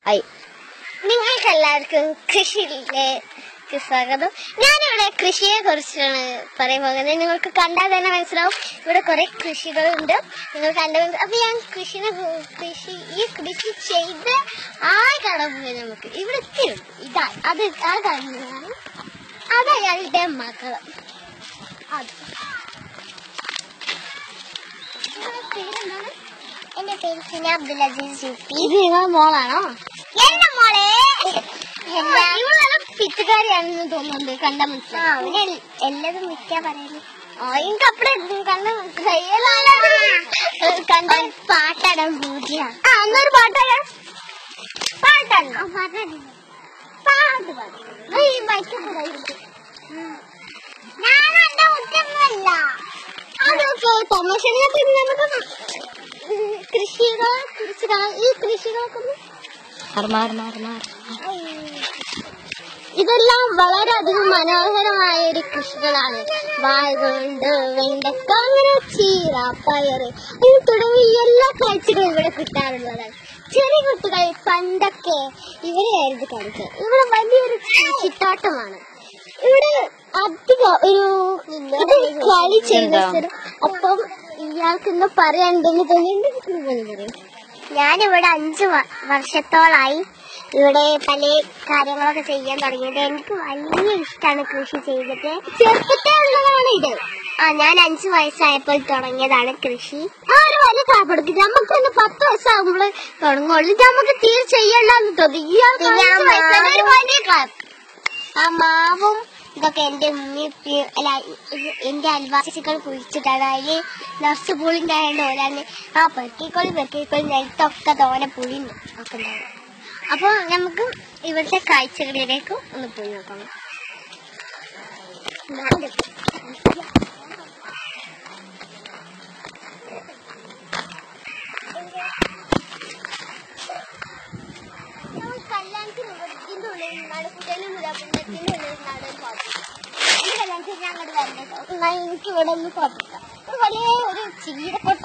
ആയി നിങ്ങൾക്ക് എല്ലാവർക്കും കൃഷിയിലേക്ക് സ്വാഗതം ഞാനിവിടെ കൃഷിയെ കുറിച്ചാണ് പറയാൻ പോകുന്നത് നിങ്ങൾക്ക് കണ്ടാൽ തന്നെ മനസ്സിലാവും ഇവിടെ കുറെ കൃഷികളുണ്ട് നിങ്ങൾ കണ്ട അപ്പൊ ഞാൻ കൃഷിനെ കു- കൃഷി ഈ കൃഷി ചെയ്ത് ആ കടമ്പ് നമുക്ക് ഇവിടെ എത്തിയുണ്ട് ഇതാ അത് ആ കാണുന്നതാണ് അത് അയാളുടെ മക്കള് അത് നിങ്ങളുടെ പേരെന്താണ് എന്റെ പേര് സിന അബ്ദുൽ അസീസ് ജൂപ്പി ഇത് നിങ്ങളുടെ മോളാണോ എന്റെ മോളെ ഇവളെല്ലാം പിറ്റുകാരിയാണെന്ന് തോന്നുന്നുണ്ട് കണ്ട മനസ്സിലായി എല്ലാതും മിക്ക പറയുന്നു ആ എനിക്ക് അപ്പടെ കണ്ട മനസ്സിലായി കണ്ട പാട്ടാടാൻ പൂജ ആ എന്നൊരു പാട്ടാടാ പാട്ടാണ് പാട്ട് പാട്ട് ഈ ബൈക്ക് ഞാൻ എന്റെ ഉച്ചമല്ല അതൊക്കെ തമാശനെ പിന്നെ നമുക്ക് ഉം, കൃഷികളെ കുറിച്ച് കാ- ഈ കൃഷികളൊക്കെ ഒന്ന് ഇതെല്ലാം വളരെയധികം മനോഹരമായ ഒരു കൃഷികളാണ് വാഴകളുണ്ട് വെണ്ടക്ക അങ്ങനെ ചീര പയറ് അങ്ങനെ തുടങ്ങിയ എല്ലാ കാഴ്ചകളും ഇവിടെ കിട്ടാറുള്ളതാണ് ചെറിയ കുട്ടികൾ പണ്ടൊക്കെ ഇവരെയായിരുന്നു കളിക്കുക ഇവിടെ വലിയൊരു ചിട്ടാട്ടമാണ് ഇവിടെ അധികം ഒരു ഇത് കളി ചെയ്യുന്ന സ്ഥലം അപ്പം ഇയാൾക്ക് എന്താ പറയാനുണ്ടെന്ന് തോന്നിയിട്ട് ഞാനിവിടെ അഞ്ചു വർഷത്തോളായി ഇവിടെ പല കാര്യങ്ങളൊക്കെ ചെയ്യാൻ തുടങ്ങിയത് എനിക്ക് വലിയ ഇഷ്ടമാണ് കൃഷി ചെയ്തിട്ട് ചെറുപ്പത്തെ ഉള്ളതാണ് ഇത് ആ ഞാൻ അഞ്ചു വയസ്സായപ്പോൾ തുടങ്ങിയതാണ് കൃഷി ആ ഒരു വലിയ കാപ്പെടുക്കും നമുക്ക് തന്നെ പത്ത് വയസ്സാകുമ്പോൾ തുടങ്ങുള്ളൂ ഇത് നമുക്ക് തീരെ ചെയ്യണ്ടെന്ന് തോന്നി ഇയാൾക്ക് അഞ്ച് വയസ്സാണ് ഒരു വലിയ കാപ്പ് ആ മാവും ഇതൊക്കെ എന്റെ ഉമ്മി ഉപ്പി- അല്ല ഇത് എന്റെ അയൽവാസികൾ കുഴിച്ചിട്ടാണ് അതില് നർസ് പുളി ഉണ്ടായത് ഓലാണ് ആ പെട്ടിക്കോളി പെട്ടിക്കോളി നെൽത്തൊക്കെ തോനെ പുളി ഉണ്ട് ഒക്കെ ഉണ്ടാവും അപ്പൊ നമുക്ക് ഇവിടുത്തെ കാഴ്ചകളിലേക്ക് ഒന്ന് പോയി നോക്കാം കല്യാണത്തിന് ഇതിന്റെ ഉള്ളിൽ നിന്നാണ് കുട്ടനും മുലാപ്പിന്റെ ഉള്ളിൽ നിന്നാണ് ഒരു പാട്ട് എന്റെ കല്യാണത്തിന് ഞാൻ അങ്ങോട്ട് വരണേട്ടോ എന്നാ എനിക്ക് ഇവിടെ ഒന്ന് പാട്ടിക്കാം ഒരു വലിയ ഒരു ചീരക്കൊട്ട